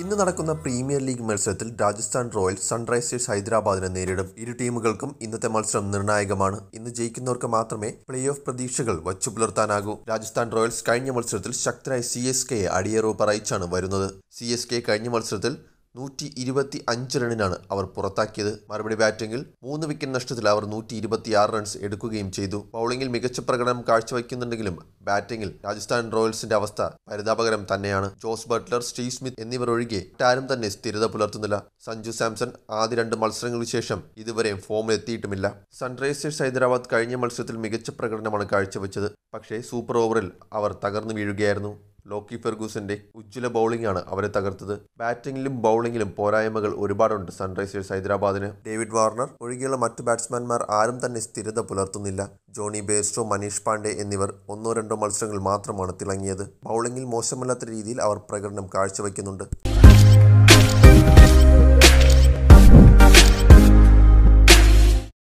ഇന്ന് നടക്കുന്ന premier league മത്സരത്തിൽ രാജസ്ഥാൻ റോയൽസ് സൺറൈസേഴ്സ് ഹൈദരാബാദിനെ നേരിടും ഇരു ടീമുകൾക്കും ഇന്നത്തെ മത്സരം നിർണായകമാണ് ഇന്ന് ജയിക്കുന്നവർക്ക് മാത്രമേ പ്ലേ ഓഫ് പ്രതീക്ഷകൾ വച്ചു പുലർത്താനാകൂ രാജസ്ഥാൻ റോയൽസ് കഴിഞ്ഞ മത്സരത്തിൽ ശക്തരായ സി എസ് കെയെ അടിയേറവ് പറയിച്ചാണ് വരുന്നത് സി എസ് കെ കഴിഞ്ഞ മത്സരത്തിൽ നൂറ്റി ഇരുപത്തി അഞ്ച് റണ്ണിനാണ് അവർ പുറത്താക്കിയത് മറുപടി ബാറ്റിംഗിൽ മൂന്ന് വിക്കറ്റ് നഷ്ടത്തിൽ അവർ നൂറ്റി ഇരുപത്തിയാറ് റൺസ് എടുക്കുകയും ചെയ്തു ബൗളിംഗിൽ മികച്ച പ്രകടനം കാഴ്ചവെക്കുന്നുണ്ടെങ്കിലും ബാറ്റിംഗിൽ രാജസ്ഥാൻ റോയൽസിന്റെ അവസ്ഥ പരിതാപകരം തന്നെയാണ് ജോസ് ബട്ട്ലർ സ്റ്റീവ് സ്മിത്ത് എന്നിവർ ഒഴികെ മറ്റാരും തന്നെ സ്ഥിരത പുലർത്തുന്നില്ല സഞ്ജു സാംസൺ ആദ്യ രണ്ട് മത്സരങ്ങൾക്ക് ശേഷം ഇതുവരെയും ഫോമിൽ എത്തിയിട്ടുമില്ല സൺറൈസേഴ്സ് ഹൈദരാബാദ് കഴിഞ്ഞ മത്സരത്തിൽ മികച്ച പ്രകടനമാണ് കാഴ്ചവെച്ചത് പക്ഷേ സൂപ്പർ ഓവറിൽ അവർ തകർന്നു വീഴുകയായിരുന്നു ലോക്കി ഫെർഗൂസിന്റെ ഉജ്ജ്വല ബൗളിംഗാണ് അവരെ തകർത്തത് ബാറ്റിംഗിലും ബൗളിംഗിലും പോരായ്മകൾ ഒരുപാടുണ്ട് സൺറൈസേഴ്സ് ഹൈദരാബാദിന് ഡേവിഡ് വാർണർ ഒഴികെയുള്ള മറ്റു ബാറ്റ്സ്മാൻമാർ ആരും തന്നെ സ്ഥിരത പുലർത്തുന്നില്ല ജോണി ബേസ്റ്റോ മനീഷ് പാണ്ഡെ എന്നിവർ ഒന്നോ രണ്ടോ മത്സരങ്ങൾ മാത്രമാണ് തിളങ്ങിയത് ബൗളിംഗിൽ മോശമല്ലാത്ത രീതിയിൽ അവർ പ്രകടനം കാഴ്ചവെക്കുന്നുണ്ട്